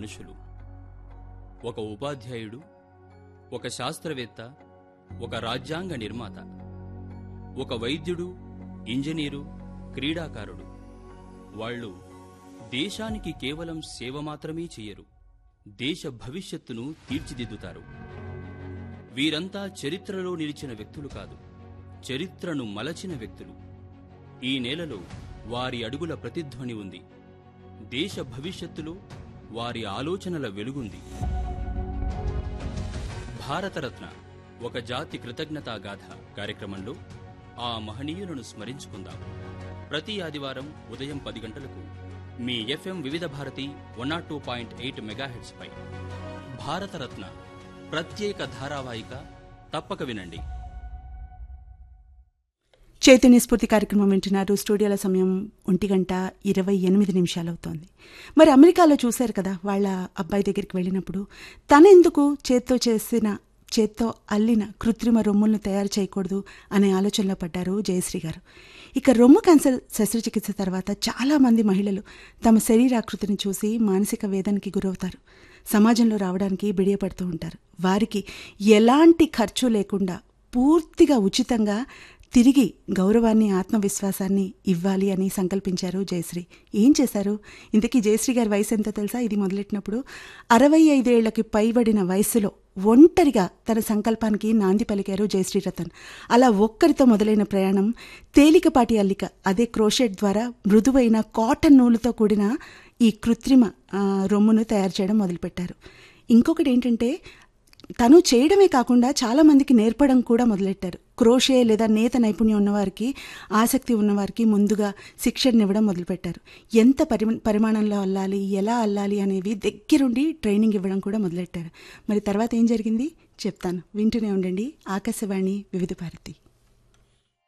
మనుషులు ఒక ఉపాధ్యాయుడు ఒక శాస్త్రవేత్త ఒక రాజ్యాంగ నిర్మాత ఒక వైద్యుడు ఇంజనీరు క్రీడాకారుడు వాళ్ళు దేశానికి కేవలం సేవ మాత్రమే చెయ్యరు దేశ భవిష్యత్తును తీర్చిదిద్దుతారు వీరంతా చరిత్రలో నిలిచిన వ్యక్తులు కాదు చరిత్రను మలచిన వ్యక్తులు ఈ నేలలో వారి అడుగుల ప్రతిధ్వని ఉంది దేశ భవిష్యత్తులో వారి ఆలోచనల వెలుగుంది భారతరత్న ఒక జాతి కృతజ్ఞతా గాథ కార్యక్రమంలో ఆ మహనీయులను స్మరించుకుందాం ప్రతి ఆదివారం ఉదయం పది గంటలకు మీ FM Vividh Bharati one nought two point eight megahertz పై భారతరత్న ప్రత్యేక ధారావాహిక తప్పక వినండి చైతన్య స్ఫూర్తి కార్యక్రమం వింటున్నారు స్టూడియోల సమయం ఒంటి గంట ఇరవై ఎనిమిది నిమిషాలు అవుతోంది మరి అమెరికాలో చూశారు కదా వాళ్ళ అబ్బాయి దగ్గరికి వెళ్ళినప్పుడు తనెందుకు చేత్తో చేసిన చేత్తో అల్లిన కృత్రిమ రొమ్ములను తయారు చేయకూడదు అనే ఆలోచనలో పడ్డారు జయశ్రీ గారు ఇక రొమ్ము క్యాన్సర్ శస్త్రచికిత్స తర్వాత చాలామంది మహిళలు తమ శరీరాకృతిని చూసి మానసిక వేదనకి గురవుతారు సమాజంలో రావడానికి బిడియపడుతూ ఉంటారు వారికి ఎలాంటి ఖర్చు లేకుండా పూర్తిగా ఉచితంగా తిరిగి గౌరవాన్ని ఆత్మవిశ్వాసాన్ని ఇవ్వాలి అని సంకల్పించారు జయశ్రీ ఏం చేశారు ఇంతకీ జయశ్రీ గారి వయసు ఎంతో తెలుసా ఇది మొదలెట్టినప్పుడు అరవై ఐదేళ్లకి పైబడిన వయసులో ఒంటరిగా తన సంకల్పానికి నాంది పలికారు జయశ్రీ రతన్ అలా ఒక్కరితో మొదలైన ప్రయాణం తేలికపాటి అల్లిక అదే క్రోషెట్ ద్వారా మృదువైన కాటన్ నూలుతో కూడిన ఈ కృత్రిమ ఆ, రొమ్మును తయారు చేయడం మొదలుపెట్టారు ఇంకొకటి ఏంటంటే తను చేయడమే కాకుండా చాలా మందికి నేర్పడం కూడా మొదలెట్టారు క్రోషే లేదా నేత నైపుణ్యం ఉన్నవారికి ఆసక్తి ఉన్నవారికి ముందుగా శిక్షణ ఇవ్వడం మొదలుపెట్టారు ఎంత పరి పరిమాణంలో అల్లాలి ఎలా అల్లాలి అనేవి దగ్గరుండి ట్రైనింగ్ ఇవ్వడం కూడా మొదలెట్టారు మరి తర్వాత ఏం జరిగింది చెప్తాను వింటూనే ఉండండి ఆకాశవాణి వివిధ భారతి